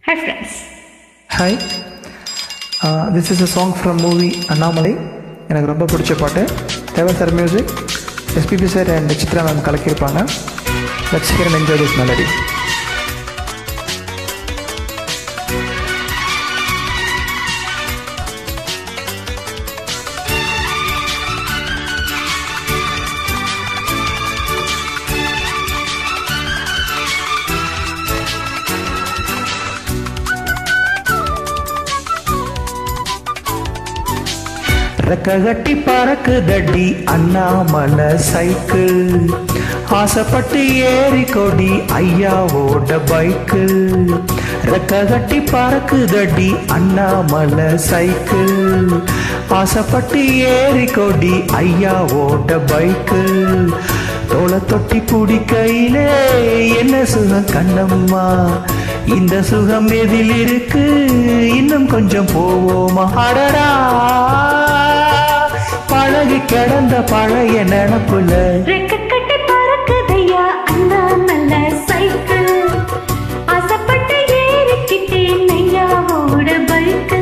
Hi friends. Hi this is a song from movie Annamalai எனக்கு ரொம்ப பிடிச்ச பாட்டு Deva sir music SPB sir and Chitra ma'am கலக்கியிருப்பாங்க let's hear and enjoy this melody ரெக்க கட்டி பறக்குதடி அண்ணாமலை சைக்கிள் ஆசைப்பட்டு ஏறி கொடி ஐயாவோட பைக்கு ரெக்க கட்டி பறக்குதடி அண்ணாமலை சைக்கிள் ஆசைப்பட்டு ஏறி கொடி ஐயாவோட பைக்கு தோளை தொட்டி பிடிக்கையிலே என்ன சுகம் கண்ணம்மா இந்த சுகம் எதில் இருக்கு இன்னும் கொஞ்சம் போவோமா அடடா பழகி கிடந்த பழைய நினப்புல ரெக்க கட்டி பறக்குதையா அண்ணாமலை சைக்கிள் ஆசைப்பட்டு ஏறிக்கிட்டேன் ஐயாவோட பைக்கு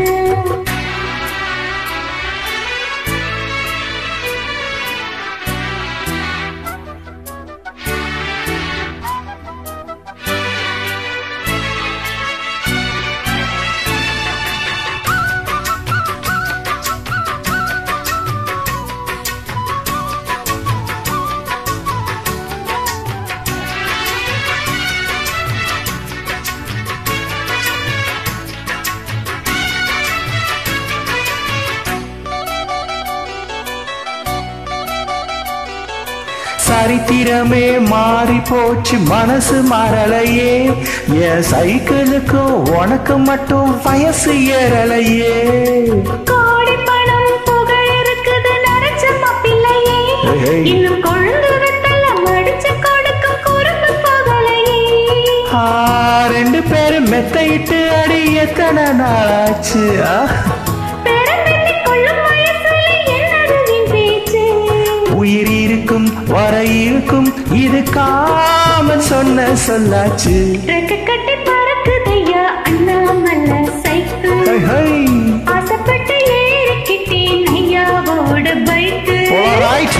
சரித்திரமே மாறி போச்சு மனசு மாறலையே என் சைக்கிளுக்கும் உனக்கு மட்டும் வயசு ஏறலையே கோடி பணம் புகழ் இருக்குது நரைச்ச மாப்பிள்ளையே ஏய். இன்னும் கொழுந்து வெத்தல மடிச்சு கொடுக்கும் குறும்பு பகலையே ஆ, ரெண்டு பேரும் மெத்தையிட்டு அடி எத்தனை நாளாச்சு ஆ? பெருந்தட்டி கொள்ளும் வயசுல என்னது நின் பேச்சு உயிர் இருக்கும் வர இருக்கும் இது காமன் சொன்ன சொல்லாச்சு ரெக்க கட்டி பறக்குதையா அண்ணாமலை சைக்கிள் ஹை, ஹை. ஆசைப்பட்டு ஏறிக்கிட்டேன் ஐயாவோட பைக்கு Alright.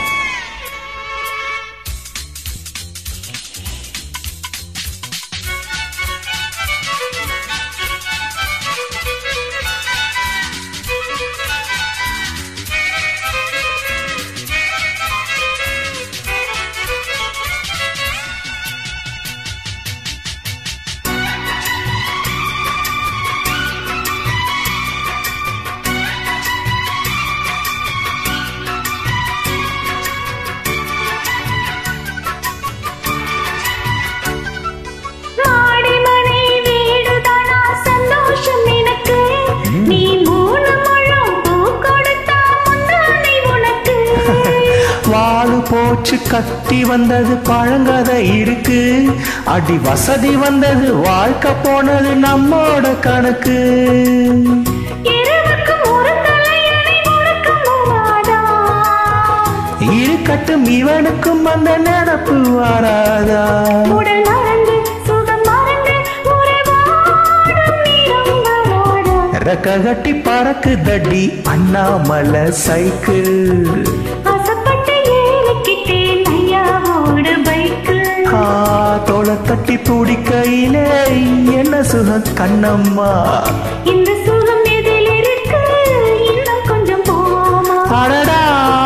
மாடி மனை வீடுதானா சந்தோஷம் எனக்கு நீ மூணு முழம் பூ கொடுத்தா முந்தானை உனக்கு வாழு போச்சு கத்தி வந்தது பழங்கதை இருக்கு அடி வசதி வந்தது வாழ்க்கை போனது நம்மோட கணக்கு இரவுக்கும் ஒரு தலையணை முழக்கம் போவாதா இருக்கட்டும் இவனுக்கும் அந்த நினப்பு வராதா உடல் மறந்து சுகம் மறந்து உறவாடும் நேரம் வராதா ரெக்க கட்டி பறக்கு தடி அண்ணாமலை சைக்கிள் ஆசைப்பட்டு ஏறிக்கிட்டேன் ஐயாவோட பைக்கு ஆ, தோளை தட்டி பிடிக்கையிலே என்ன சுகம் கண்ணம்மா இந்த சுகம் எதில் இருக்கு இன்னும் கொஞ்சம் போமா அடடா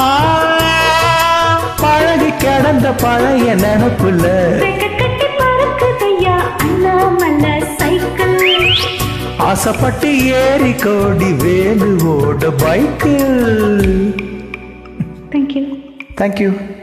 பழகி கிடந்த பழைய நினப்புல ரெக்க கட்டி பறக்குதையா அண்ணாமலை சைக்கிள் ஆசைப்பட்டு ஏறி கோடி வேலுவோட பைக்கு தேங்க்யூ தேங்க்யூ